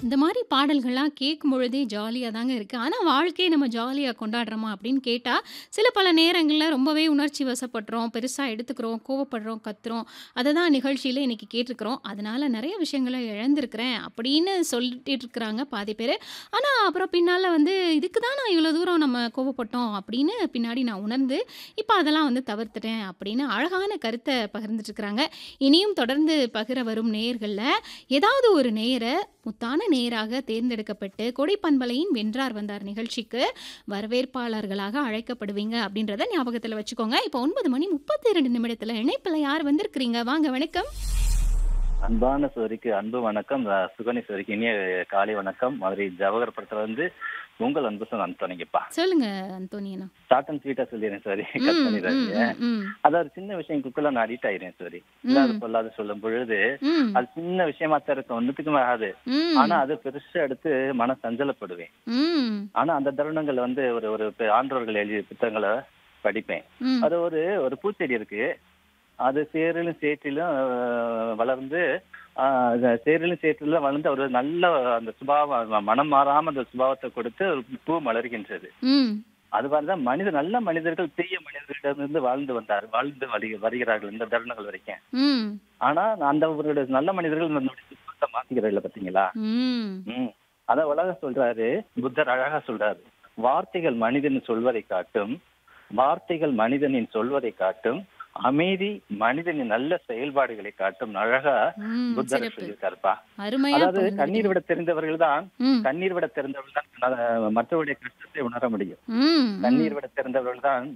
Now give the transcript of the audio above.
இந்த மாரி பாடல்கள்லாம் கேட்கும் பொழுதே ஜாலியா தாங்க இருக்கு. ஆனா, வாழ்க்கைய நம்ம ஜாலியா கொண்டாடுறோமா அப்படின்னு கேட்டா, சில பல நேரங்கள்ல ரொம்பவே உணர்ச்சி வசப்படுறோம், பெருசா எடுத்துக்கிறோம், கோவப்படுறோம், கத்துறோம். அத தான் நிகழ்ச்சியில இன்னைக்கு கேட்டுருக்கிறோம். அதனால நெறைய விஷயங்கள இழந்திருக்கிறேன் அப்படின்னு சொல்லிட்டு இருக்கிறாங்க பாதி பேரு. ஆனா, அப்புறம் பின்னால வந்து இதுக்கு தான் நான் இவ்வளோ தூரம் நம்ம கோவப்பட்டோம் அப்படின்னு பின்னாடி நான் உணர்ந்து, இப்ப அதெல்லாம் வந்து தவிர்த்துட்டேன் அப்படின்னு அழகான கருத்த பகிர்ந்துட்டுருக்கிறாங்க. இனியும் தொடர்ந்து பகிர வரும் நேயர்கள்ல, ஏதாவது ஒரு நேயர முத்தான நேயராக தேர்ந்தெடுக்கப்பட்டு, கொடை பண்பலையின் வென்றார் வந்தார் நிகழ்ச்சிக்கு வரவேற்பாளர்களாக அழைக்கப்படுவீங்க அப்படின்றத ஞாபகத்துல வச்சுக்கோங்க. இப்போ 9 மணி 32 நிமிடத்துல இணைப்பில யார் வந்திருக்கிறீங்க? வாங்க வணக்கம். அன்பான சோரிக்கு அன்பு வணக்கம். அ சுகனி சோரிக்கு இனிய காலை வணக்கம். மதுரை ஜவஹர் படத்துல வந்து உங்கள் அன்பு சொன்ன அந்தோனிங்கப்பா. சொல்லுங்க அந்தோனி அண்ணா. ஷார்ட் அண்ட் ஸ்வீட்டா சொல்லிடுறேன் சாரி. கட் ம், ம், பண்ணிடாதீங்க. ம், ம். அதாவது சின்ன விஷயங்களுக்குள்ள நான் அடிக்ட் ஆயிடுறேன் சாரி. இல்லாத ம். பொல்லாத சொல்லும் பொழுது, ம். அது சின்ன விஷயமா தான் இருக்கும். ஒண்ணுத்துக்கும் ஆகாது. ம். ஆனா அது பெருசா எடுத்து மன சஞ்சலப்படுவேன். ம். ஆனா அந்த தருணங்கள் வந்து ஒரு ஒரு பெ ஆன்றோர்கள் எழுதிய புத்தகங்கள படிப்பேன். ம். அது ஒரு ஒரு பூச்செடி இருக்கு. அது சேரிலும் சேற்றிலும் அ வளர்ந்து அ சேரிலும் சேற்றிலும் வளர்ந்து ஒரு நல்ல அந்த சுபாவம் மனம் மாறாம அந்த சுபாவத்த கொடுத்து ஒரு பூ மலர்கின்றது. ம். அது மாரி தான் மனிதர் நல்ல மனிதர்கள் தீய மனிதர்களிடமிருந்து வாழ்ந்து வந்தார். வாழ்ந்து வரி வருகிறார்கள் இந்த தருணங்கள் வரைக்கும். ம். ஆனா அந்த ஒரு நல்ல மனிதர்கள் நம்முடைய சுத்தத்தை மாத்திக்கிறார்கள் பாத்தீங்களா? ம். ம். அதான் உலகம் சொல்றாரு, புத்தர் அழகா சொல்றாரு. வார்த்தைகள் மனிதன் சொல்வதை காட்டும், வார்த்தைகள் மனிதனின் சொல்வதை காட்டும், அமைதி மனிதனின் நல்ல செயல்பாடுகளை காட்டும் அழகா ம். புத்தர் சிறப்பு. சொல்லியிருக்காருப்பா. அருமையா அதாவது கண்ணீர் பகிர்ந்துக்கிட்டீங்க. விட தெரிந்தவர்கள் தான் ம். கண்ணீர் விட தெரிந்தவர்கள் தான் அ மற்றவருடைய கஷ்டத்தை உணர முடியும். ம். ம். கண்ணீர் விட தெரிந்தவர்கள் தான்